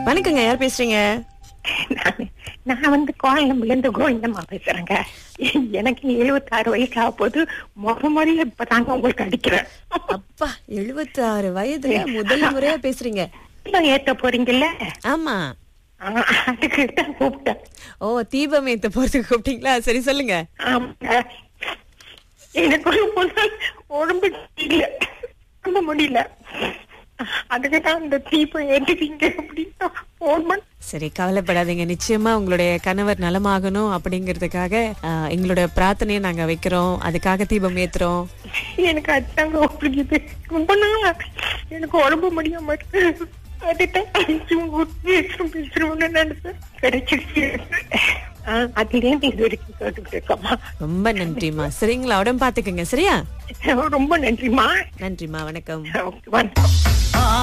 வணக்கங்க யார் பேசுறீங்க நானு- நான் வந்து கோயம்புல இருந்து கோவிந்தம்மா பேசுறேங்க எனக்கு எழுபத்தாறு வயசு ஆக போது முத முறையில இப்பதாங்க உங்களுக்கு அடிக்கிறேன் அப்பா 76 வயதுல முதல் முறையா பேசுறீங்க தீபம் ஏத்த போறீங்கல்ல ஆமா ஆ, அதுக்கு தான் கூப்பிட்டேன் ஓ தீபம் ஏத்த போறதுக்கு கூப்பிட்டீங்களா சரி சொல்லுங்க ஆமாங்க எனக்கு ஒரு முதல் உடம்பு இல்ல நம்ப முடியல அதுக்கு தான் இந்த தீபம் ஏற்றுவீங்க அப்படின்னு போன் பண்ண சரி கவலைப்படாதீங்க நிச்சயமா உங்களுடைய கணவர் நலமாகணும் அப்படிங்கிறதுக்காக ஆ, எங்களுடைய பிரார்த்தனையை நாங்க வைக்கிறோம் அதுக்காக தீபம் ஏத்துறோம் எனக்கு அதுதாங்க பிடிக்குது ரொம்ப நாள் எனக்கு உடம்பு முடியாம இருக்கு அதுதான் பேசுறோம் பேசுறோம்னு நினைச்சேன் கிடைச்சிருச்சு ஆஹ் அதுலேருந்து இது வரைக்கும் கேட்டுக்கிட்டு இருக்கோம்மா ரொம்ப நன்றிம்மா சரிங்களா உடம்பு பாத்துக்கங்க சரியா ரொம்ப நன்றிம்மா நன்றிம்மா வணக்கம் வணக்கம்